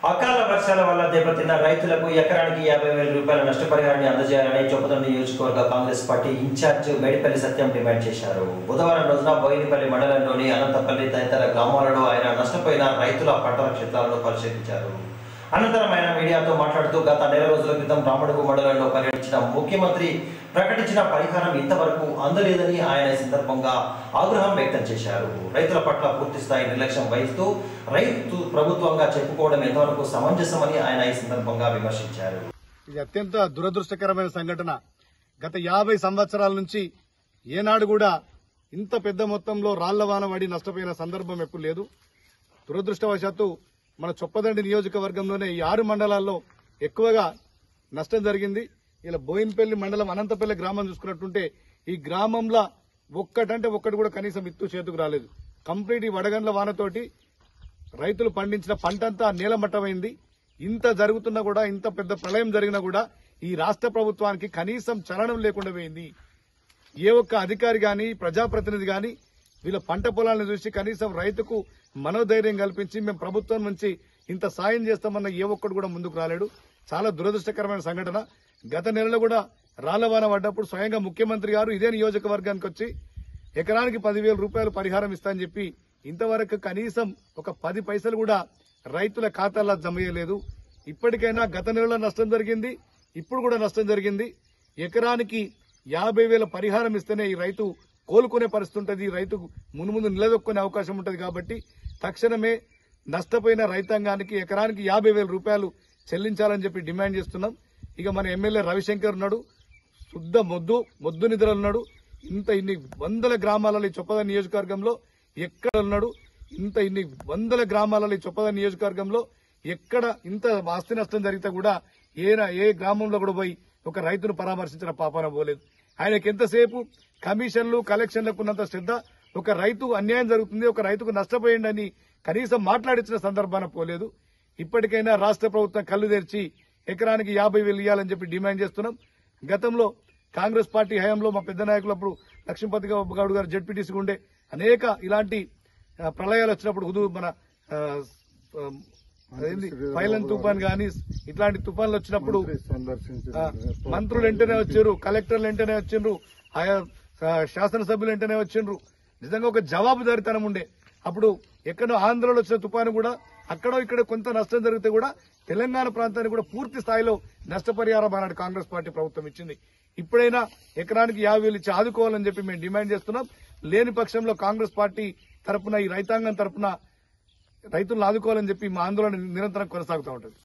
అకాల వర్షాల వల్ల దెబ్బతిన్న రైతులకు ఎకరానికి యాభై వేల రూపాయల నష్టపరిహారాన్ని అందజేయాలని చొప్పదండ నియోజకవర్గ Congress party incharge Medipalli Satyam demand చేశారు బుధవారం రోజున బోయినపల్లి మండలంలోని అనంతపల్లి తదితర గ్రామాలలో ఆయన నష్టపోయిన రైతుల పంటల క్షేత్రాలను పరిశీలించారు అనంతరం ఆయన మీడియాతో మాట్లాడుతూ గత నెల రోజుల క్రితం రామడుగు మండలంలో పర్యటించిన ముఖ్యమంత్రి ప్రకటించిన పరిహారం ఇంతవరకు అందలేదని ఆయన ఈ సందర్భంగా ఆగ్రహం వ్యక్తం చేశారు రైతుల పట్ల పూర్తి స్థాయి నిర్లక్ష్యం వహిస్తూ రైతు ప్రభుత్వంగా చెప్పుకోవడం ఎంతవరకు సమంజసమని ఆయన ఈ సందర్భంగా విమర్శించారు ఇది అత్యంత దురదృష్టకరమైన సంఘటన గత యాభై సంవత్సరాల నుంచి ఏనాడు కూడా ఇంత పెద్ద మొత్తంలో రాళ్ల వాన పడి నష్టపోయిన సందర్భం ఎప్పుడు లేదు దురదృష్టవశాత్తు మన చొప్పదండి నియోజకవర్గంలోనే ఈ ఆరు మండలాల్లో ఎక్కువగా నష్టం జరిగింది ఇలా బోయినపల్లి మండలం అనంతపల్లి గ్రామం చూసుకున్నట్టుంటే ఈ గ్రామంలో ఒక్కటంటే ఒక్కటి కూడా కనీసం ఇత్తు చేతుకు రాలేదు కంప్లీట్ ఈ వడగండ్ల వానతోటి రైతులు పండించిన పంటంతా నేలమట్టమైంది ఇంత జరుగుతున్నా కూడా ఇంత పెద్ద ప్రళయం జరిగినా కూడా ఈ రాష్ట్ర ప్రభుత్వానికి కనీసం చలనం లేకుండా పోయింది ఏ ఒక్క అధికారి గాని ప్రజాప్రతినిధి గాని వీళ్ళ పంట పొలాలను చూసి కనీసం రైతుకు మనోధైర్యం కల్పించి మేము ప్రభుత్వం నుంచి ఇంత సాయం చేస్తామన్న ఏ ఒక్కడు కూడా ముందుకు రాలేడు చాలా దురదృష్టకరమైన సంఘటన గత నెలలో కూడా రాళ్లవాన పడ్డప్పుడు స్వయంగా ముఖ్యమంత్రి గారు ఇదే నియోజకవర్గానికి వచ్చి ఎకరానికి పదివేల రూపాయలు పరిహారం ఇస్తానని చెప్పి ఇంతవరకు కనీసం ఒక పది పైసలు కూడా రైతుల ఖాతాల్లో జమ చేయలేదు ఇప్పటికైనా గత నెలలో నష్టం జరిగింది ఇప్పుడు కూడా నష్టం జరిగింది ఎకరానికి యాభై వేల పరిహారం ఇస్తేనే ఈ రైతు కోలుకునే పరిస్థితి ఉంటుంది ఈ రైతు మునుముందు నిలదొక్కునే అవకాశం ఉంటుంది కాబట్టి తక్షణమే నష్టపోయిన రైతాంగానికి ఎకరానికి యాభై వేల రూపాయలు చెల్లించాలని చెప్పి డిమాండ్ చేస్తున్నాం ఇక మన ఎమ్మెల్యే రవిశంకర్ ఉన్నాడు శుద్ధ మొద్దు మొద్దు నిద్రలు ఉన్నాడు ఇంత ఇన్ని వందల గ్రామాలలో ఈ చొప్పద నియోజకవర్గంలో ఎక్కడ ఉన్నాడు ఇంత ఇన్ని వందల గ్రామాలలో ఈ చొప్పద నియోజకవర్గంలో ఎక్కడ ఇంత ఆస్తి నష్టం జరిగితే కూడా ఏ ఏ గ్రామంలో కూడా పోయి ఒక రైతును పరామర్శించిన పాపాన పోలేదు ఆయనకి ఎంతసేపు కమిషన్లు కలెక్షన్లకు ఉన్నంత శ్రద్ధ ఒక రైతు అన్యాయం జరుగుతుంది ఒక రైతుకు నష్టపోయిందని కనీసం మాట్లాడించిన సందర్భాన పోలేదు ఇప్పటికైనా రాష్ట్ర ప్రభుత్వం కళ్ళు తెరిచి ఎకరానికి యాభై వేలు ఇవ్వాలని చెప్పి డిమాండ్ చేస్తున్నాం గతంలో కాంగ్రెస్ పార్టీ హయాంలో మా పెద్ద నాయకులు అప్పుడు లక్ష్మీపతి గౌడ్ గారు జడ్పీటీసీ ఉండే అనేక ఇలాంటి ఆ, ప్రళయాలు వచ్చినప్పుడు హుదు మన ఆ, ఆ, అదేంది ఫైలన్ తుఫాన్ గాని ఇట్లాంటి తుఫాన్లు వచ్చినప్పుడు ఆ, మంత్రులు వెంటనే వచ్చారు కలెక్టర్లు వెంటనే వచ్చిండ్రు ఆయా ఆ, శాసనసభ్యులు వెంటనే వచ్చిండ్రు నిజంగా ఒక జవాబుదారితనం ఉండే అప్పుడు ఎక్కడో ఆంధ్రలో వచ్చిన తుఫాను కూడా అక్కడో ఇక్కడ కొంత నష్టం జరిగితే కూడా తెలంగాణ ప్రాంతానికి కూడా పూర్తి స్థాయిలో నష్టపరిహారం ఆనాడు కాంగ్రెస్ పార్టీ ప్రభుత్వం ఇచ్చింది ఇప్పుడైనా ఎకరానికి యాభై వేలు ఇచ్చి ఆదుకోవాలని చెప్పి మేము డిమాండ్ చేస్తున్నాం లేని పక్షంలో కాంగ్రెస్ పార్టీ తరపున ఈ రైతాంగం తరపున రైతులను ఆదుకోవాలని చెప్పి మా ఆందోళన నిరంతరం కొనసాగుతూ ఉంటుంది